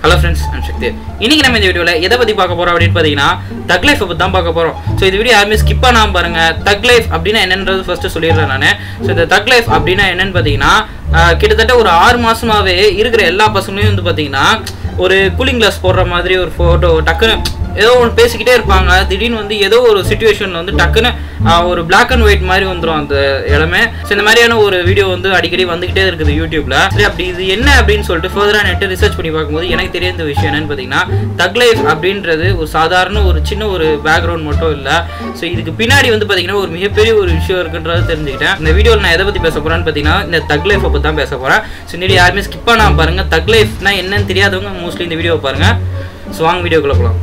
hello friends நான் சக்தி இன்னைக்கு நம்ம இந்த வீடியோவில் எதை பற்றி பார்க்க போகிறோம் அப்படின்னு பார்த்தீங்கன்னா தக் லைஃப் பற்றி தான் பார்க்க போகிறோம் ஸோ இந்த வீடியோ யாருமே ஸ்கிப் பண்ணாமல் பாருங்க தக் லைஃப் அப்படின்னா என்னன்றது ஃபர்ஸ்ட் சொல்லிடுறேன் நான் ஸோ இந்த தக் லைஃப் அப்படின்னா என்னன்னு பார்த்தீங்கன்னா ஆஹ், கிட்டத்தட்ட ஒரு ஆறு மாசமாவே இருக்கிற எல்லா பசங்களையும் வந்து பார்த்தீங்கன்னா ஒரு கூலிங் கிளாஸ் போடுற மாதிரி ஒரு ஃபோட்டோ டக்குன்னு ஏதோ ஒன்று பேசிக்கிட்டே இருப்பாங்க திடீர்னு வந்து ஏதோ ஒரு சுச்சுவேஷனில் வந்து டக்குன்னு ஆஹ், ஒரு Black அண்ட் ஒயிட் மாதிரி வந்துடும் அந்த இடமே ஸோ இந்த மாதிரியான ஒரு வீடியோ வந்து அடிக்கடி வந்துகிட்டே இருக்குது யூடியூப்ல சரி அப்படி இது என்ன அப்படின்னு சொல்லிட்டு ஃபர்தராக நெட்டு ரிசர்ச் பண்ணி பார்க்கும்போது எனக்கு தெரிய இந்த விஷயம் என்னன்னு பார்த்தீங்கன்னா தக் லைஃப் அப்படின்றது ஒரு சாதாரண ஒரு சின்ன ஒரு பேக்ரவுண்ட் மட்டும் இல்லை ஸோ இதுக்கு பின்னாடி வந்து பார்த்தீங்கன்னா ஒரு மிகப்பெரிய ஒரு விஷயம் இருக்குன்றது தெரிஞ்சுக்கிட்டேன் இந்த வீடியோவில் நான் எதை பற்றி பேச போகிறேன்னு பார்த்தீங்கன்னா இந்த தக் லைஃப்பை பற்றி தான் பேச போகிறேன் ஸோ இந்த வீடியோ யாருமே ஸ்கிப் பண்ணாமல் பாருங்க தக் லைஃப்னா என்னன்னு தெரியாதவங்க மோஸ்ட்லி இந்த வீடியோவை பாருங்க ஸோ வாங்க வீடியோக்குள்ள போகலாம்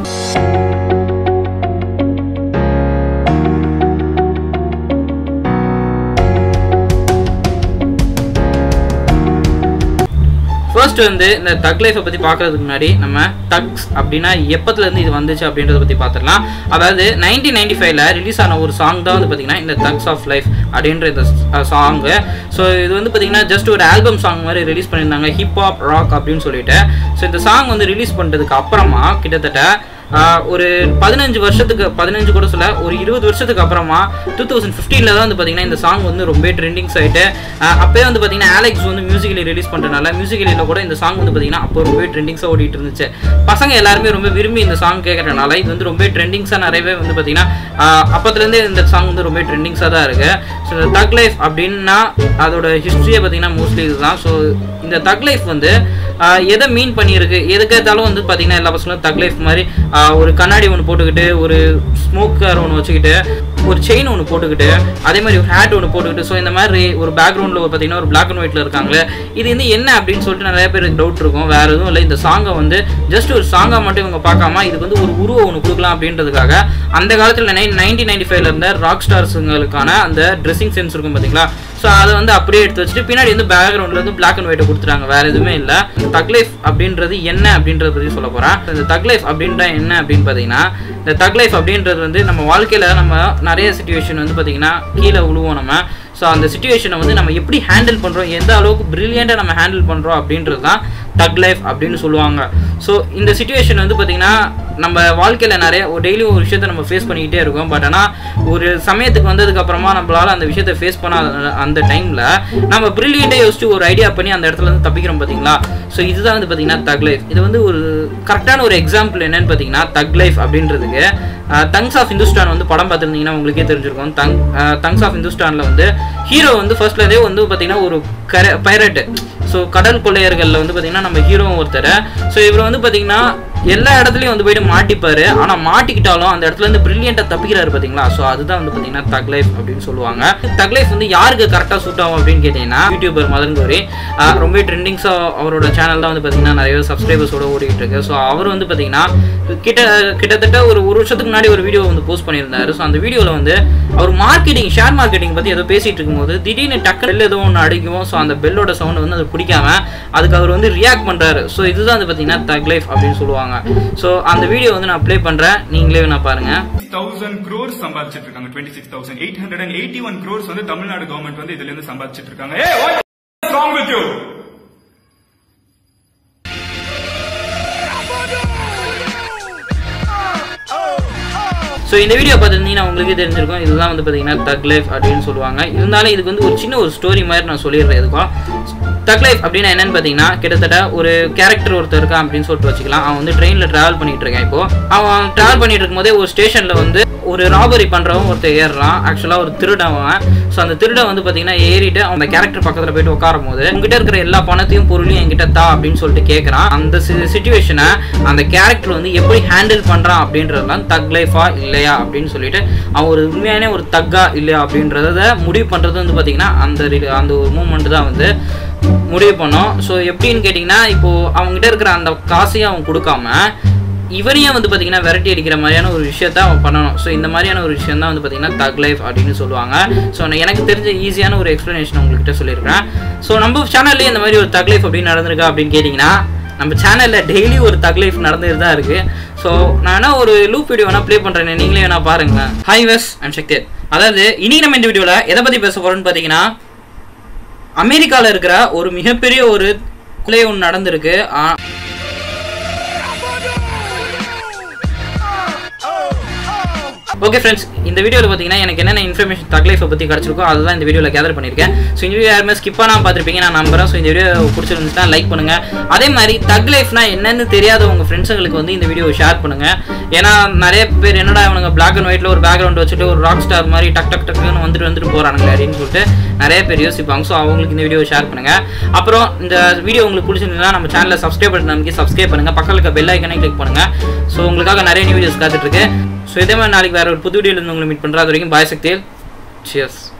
ஃபர்ஸ்ட் வந்து இந்த தக் லைஃப்பை பற்றி பார்க்கறதுக்கு முன்னாடி நம்ம தக்ஸ் அப்படின்னா எப்பத்துலேருந்து இது வந்துச்சு அப்படின்றத பற்றி பார்த்துடலாம் அதாவது நைன்டீன் நைன்டி ஃபைவ்ல ரிலீஸ் ஆன ஒரு சாங் தான் வந்து பார்த்தீங்கன்னா இந்த தக்ஸ் ஆஃப் லைஃப் அப்படின்ற இந்த சாங்கு ஸோ இது வந்து பார்த்தீங்கன்னா ஜஸ்ட் ஒரு ஆல்பம் சாங் மாதிரி ரிலீஸ் பண்ணியிருந்தாங்க ஹிப் ஹாப் ராக் அப்படின்னு சொல்லிட்டு ஸோ இந்த சாங் வந்து ரிலீஸ் பண்ணுறதுக்கு அப்புறமா கிட்டத்தட்ட ஆஹ் ஒரு பதினஞ்சு வருஷத்துக்கு பதினஞ்சு கூட சொல்ல ஒரு இருபது வருஷத்துக்கு அப்புறமா டூ தௌசண்ட் ஃபிஃப்டீனில் தான் வந்து பார்த்தீங்கன்னா இந்த சாங் வந்து ரொம்ப ட்ரெண்டிங்ஸ் ஆகிட்டு அப்போயே வந்து பார்த்தீங்கன்னா ஆலெக்ஸ் வந்து மியூசிக்கலி ரிலீஸ் பண்ணுறதுனால மியூசிக்கலியில் கூட இந்த சாங் வந்து பார்த்தீங்கன்னா அப்போ ரொம்ப ட்ரெண்டிங்ஸாக ஓடிட்டு இருந்துச்சு பசங்க எல்லாருமே ரொம்ப விரும்பி இந்த சாங் கேட்கறதுனால இது வந்து ரொம்ப ட்ரெண்டிங்ஸாக நிறையவே வந்து பார்த்தீங்கன்னா அப்போத்துலேருந்தே இந்த சாங் வந்து ரொம்ப ட்ரெண்டிங்ஸாக தான் இருக்குது ஸோ இந்த தக் லைஃப் அப்படின்னா அதோட ஹிஸ்ட்ரியை பார்த்தீங்கன்னா மோஸ்ட்லி இதுதான் ஸோ இந்த தக் லைஃப் வந்து ஆஹ் எதை மீன் பண்ணியிருக்கு எதுக்கேத்தாலும் வந்து பார்த்தீங்கன்னா எல்லா பசங்களும் தக் லைஃப் மாதிரி ஆஹ் ஒரு கண்ணாடி ஒன்று போட்டுக்கிட்டு ஒரு ஸ்மோக்கர் ஒன்று வச்சுக்கிட்டு ஒரு செயின் ஒன்று போட்டுக்கிட்டு அதே மாதிரி ஒரு ஹேட் ஒன்று போட்டுக்கிட்டு ஸோ இந்த மாதிரி ஒரு பேக்ரவுண்டில் பார்த்தீங்கன்னா ஒரு பிளாக் அண்ட் ஒயிட்டில் இருக்காங்களே இது வந்து என்ன அப்படின்னு சொல்லிட்டு நிறைய பேருக்கு டவுட் இருக்கும் வேறு எதுவும் இல்லை இந்த சாங்கை வந்து ஜஸ்ட் ஒரு சாங்காக மட்டும் இவங்க பார்க்காம இதுக்கு வந்து ஒரு உருவம் ஒன்று கொடுக்கலாம் அப்படின்றதுக்காக அந்த காலத்தில் நைன் நைன்டீன் நைன்டி ஃபைவ்ல இருந்த ராக் ஸ்டார்ஸுங்களுக்கான அந்த ட்ரெஸ்ஸிங் சென்ஸ் இருக்கும் பார்த்தீங்களா ஸோ அதை வந்து அப்படியே எடுத்து வச்சுட்டு பின்னாடி வந்து பேக்ரவுண்டில் வந்து பிளாக் அண்ட் ஒயிட்டை கொடுத்துட்டாங்க வேறு எதுவுமே இல்லை இந்த தக் லைஃப் அப்படின்றது என்ன அப்படின்றத பற்றி சொல்ல போகிறேன் இந்த தக் லைஃப் அப்படின்ற என்ன அப்படின்னு பார்த்தீங்கன்னா இந்த தக் லைஃப் அப்படின்றது வந்து நம்ம வாழ்க்கையில் நம்ம நிறைய சுச்சுவேஷன் வந்து பார்த்தீங்கன்னா கீழே விழுவோம் நம்ம ஸோ அந்த சுச்சுவேஷனை வந்து நம்ம எப்படி ஹேண்டில் பண்ணுறோம் எந்த அளவுக்கு ப்ரில்லியண்ட்டாக நம்ம ஹேண்டில் பண்ணுறோம் அப்படின்றது தான் தக் லைஃப் அப்படின்னு சொல்லுவாங்க ஸோ இந்த சுச்சுவேஷன் வந்து பார்த்திங்கன்னா நம்ம வாழ்க்கையில் நிறைய டெய்லியும் ஒரு விஷயத்தை நம்ம ஃபேஸ் பண்ணிக்கிட்டே இருக்கோம் பட் ஆனால் ஒரு சமயத்துக்கு வந்ததுக்கு அப்புறமா நம்மளால அந்த விஷயத்தை ஃபேஸ் பண்ணாத அந்த டைமில் நம்ம ப்ரில்லியண்ட்டாக யோசிச்சு ஒரு ஐடியா பண்ணி அந்த இடத்துல இருந்து தப்பிக்கிறோம் பார்த்தீங்களா ஸோ இதுதான் வந்து பார்த்தீங்கன்னா தக் லைஃப் இது வந்து ஒரு கரெக்டான ஒரு எக்ஸாம்பிள் என்னன்னு பார்த்தீங்கன்னா தக் லைஃப் அப்படின்றதுக்கு தங்ஸ் ஆஃப் இந்துஸ்தான் வந்து படம் பார்த்துருந்தீங்கன்னா உங்களுக்கே தெரிஞ்சிருக்கும் தங் தங்ஸ் ஆஃப் இந்துஸ்தானில் வந்து ஹீரோ வந்து ஃபர்ஸ்ட்லேருந்தே வந்து பார்த்தீங்கன்னா ஒரு கர பைரட்டு ஸோ கடல் கொள்ளையர்களில் வந்து பார்த்தீங்கன்னா நம்ம ஹீரோ ஒருத்தர் ஸோ இவர் வந்து பார்த்தீங்கன்னா எல்லா இடத்துலையும் வந்து போயிட்டு மாட்டிப்பாரு ஆனால் மாட்டிக்கிட்டாலும் அந்த இடத்துல இருந்து பிரில்லியண்ட்டாக தப்பிக்கிறாரு பார்த்தீங்களா ஸோ அதுதான் வந்து பார்த்தீங்கன்னா தக் லைஃப் அப்படின்னு சொல்லுவாங்க தக் லைஃப் வந்து யாருக்கு கரெக்டாக சூட் ஆகும் அப்படின்னு கேட்டிங்கன்னா யூடியூபர் மதன் கோரி ஆஹ் ரொம்ப ட்ரெண்டிங்ஸாக அவரோட சேனல் தான் வந்து பார்த்தீங்கன்னா நிறைய சப்ஸ்கிரைபர்ஸோட ஓடிட்டு இருக்கு ஸோ அவர் வந்து பார்த்தீங்கன்னா கிட்ட கிட்டத்தட்ட ஒரு ஒரு வருஷத்துக்கு முன்னாடி ஒரு வீடியோ வந்து போஸ்ட் பண்ணியிருந்தாரு ஸோ அந்த வீடியோவில் வந்து அவர் மார்க்கெட்டிங் ஷேர் மார்க்கெட்டிங் பற்றி ஏதோ பேசிட்டு இருக்கும்போது திடீர்னு டக்கு பெல் ஏதோ ஒன்று அடிக்கும் ஸோ அந்த பெல்லோட சவுண்ட் வந்து அது பிடிக்காம அதுக்கு அவர் வந்து ரியாக்ட் பண்ணுறாரு ஸோ இதுதான் வந்து பார்த்தீங்கன்னா தக் லைஃப் அப்படின்னு சொல்லுவாங்க ஸோ அந்த வீடியோ வந்து நான் ப்ளே பண்ணுறேன் நீங்களே நான் பாருங்கள் தௌசண்ட் க்ரோர்ஸ் சம்பாதிச்சிட்டு இருக்காங்க twenty six thousand eight hundred and eighty one crores வந்து தமிழ்நாடு கவர்மெண்ட் வந்து இதுல இருந்து சம்பாதிச்சிட்டு இருக்காங்க hey what wrong with you so இந்த வீடியோ பார்த்துருந்தீங்கன்னா உங்களுக்கே தெரிஞ்சிருக்கும் இதுதான் வந்து பார்த்தீங்கன்னா தக் லைஃப் அப்படின்னு சொல்லுவாங்க இருந்தாலும் இதுக்கு வந்து ஒரு சின்ன ஒரு ஸ்டோரி மாதிரி நான் சொல்லிடுறேன் எதுக்கும் தக் லைஃப் அப்படின்னா என்னன்னு பார்த்தீங்கன்னா கிட்டத்தட்ட ஒரு கேரக்டர் ஒருத்தர் இருக்கான் அப்படின்னு சொல்லிட்டு வச்சுக்கலாம் அவன் வந்து ட்ரெயினில் ட்ராவல் பண்ணிட்டு இருக்கான் இப்போ அவன் ட்ராவல் பண்ணிட்டு இருக்கும்போதே ஒரு ஸ்டேஷனில் வந்து ஒரு ராபரி பண்ணுறவன் ஒருத்தர் ஏறுறான் ஆக்சுவலாக ஒரு திருடவன் ஸோ அந்த திருடன் வந்து பார்த்தீங்கன்னா ஏறிட்டு அவன் அந்த கேரக்டர் பக்கத்தில் போயிட்டு உட்காரும் போது உங்ககிட்ட இருக்கிற எல்லா பணத்தையும் பொருளையும் என்கிட்ட தா அப்படின்னு சொல்லிட்டு கேட்குறான் அந்த சுச்சுவேஷனை அந்த கேரக்டர் வந்து எப்படி ஹேண்டில் பண்ணுறான் அப்படின்றது தான் தக் லைஃபா இல்லையா அப்படின்னு சொல்லிட்டு அவன் ஒரு உண்மையான ஒரு தக்கா இல்லையா அப்படின்றத முடிவு பண்ணுறது வந்து பார்த்தீங்கன்னா அந்த re- அந்த ஒரு மூமெண்ட் தான் வந்து முடிவு பண்ணோம் ஸோ எப்படின்னு கேட்டிங்கன்னா இப்போது அவங்ககிட்ட இருக்கிற அந்த காசையும் அவன் கொடுக்காம இவனையும் வந்து பார்த்தீங்கன்னா விரட்டி அடிக்கிற மாதிரியான ஒரு விஷயத்த அவன் பண்ணணும் ஸோ இந்த மாதிரியான ஒரு விஷயம் தான் வந்து பார்த்தீங்கன்னா தக் லைஃப் அப்படின்னு சொல்லுவாங்க ஸோ எனக்கு தெரிஞ்ச ஈஸியான ஒரு எக்ஸ்ப்ளனேஷன் உங்கள்கிட்ட சொல்லியிருக்கிறேன் ஸோ நம்ம சேனல்லே இந்த மாதிரி ஒரு தக் லைஃப் அப்படின்னு நடந்திருக்கா அப்படின்னு கேட்டிங்கன்னா நம்ம சேனலில் டெய்லி ஒரு தக் லைஃப் நடந்துட்டு தான் இருக்குது ஸோ நான் வேணா ஒரு லூப் வீடியோ வேணா ப்ளே பண்ணுறேன் நீங்களே வேணா பாருங்களேன் ஹை வெஸ் ஐம் சக்தி அதாவது இனி நம்ம இந்த வீடியோவில் எதை பற்றி பேச போகிறோம்னு பார்த்தீங்கன்னா அமெரிக்காவில் இருக்கிற ஒரு மிகப்பெரிய ஒரு கொலை ஒன்று நடந்திருக்கு ஆ- ஓகே ஃப்ரெண்ட்ஸ் இந்த வீடியோவில் பார்த்தீங்கன்னா எனக்கு என்னென்ன இன்ஃபர்மேஷன் தக் லைஃபை பற்றி கிடச்சிருக்கோ அதுதான் இந்த வீடியோவில் கேதர் பண்ணியிருக்கேன் ஸோ இந்த வீடியோ யாருமே ஸ்கிப் பண்ணாமல் பார்த்துருப்பீங்க நான் நம்புறேன் ஸோ இந்த வீடியோ பிடிச்சிருந்துச்சுன்னா லைக் பண்ணுங்கள் அதே மாதிரி தக் லைஃப்னா என்னன்னு தெரியாத உங்கள் ஃப்ரெண்ட்ஸுங்களுக்கு வந்து இந்த வீடியோ ஷேர் பண்ணுங்கள் ஏன்னா நிறைய பேர் என்னடா இவனுங்க பிளாக் அண்ட் ஒயிட்டில் ஒரு பேக்ரவுண்ட் வச்சுட்டு ஒரு ராக் ஸ்டார் மாதிரி டக் டக் டக்குன்னு வந்துட்டு வந்துட்டு போகிறானுங்களே அப்படின்னு சொல்லிட்டு நிறைய பேர் யோசிப்பாங்க ஸோ அவங்களுக்கு இந்த வீடியோ ஷேர் பண்ணுங்கள் அப்புறம் இந்த வீடியோ உங்களுக்கு பிடிச்சிருந்ததுன்னா நம்ம சேனலை சப்ஸ்கிரைப் பண்ணி நமக்கு சப்ஸ்கிரைப் பண்ணுங்கள் பக்கத்தில் இருக்க பெல் ஐக்கனை கிளிக் பண்ணுங்கள் ஸோ உங்களுக்காக நிறைய நியூ வீடியோஸ் காத்துட்டு இருக்கு ஸோ இதே மாதிரி நாளைக்கு வேற ஒரு புது வீடியோவில் இருந்து உங்களை மீட் பண்ணுறது வரைக்கும் பாய் சக்தியில் சியர்ஸ்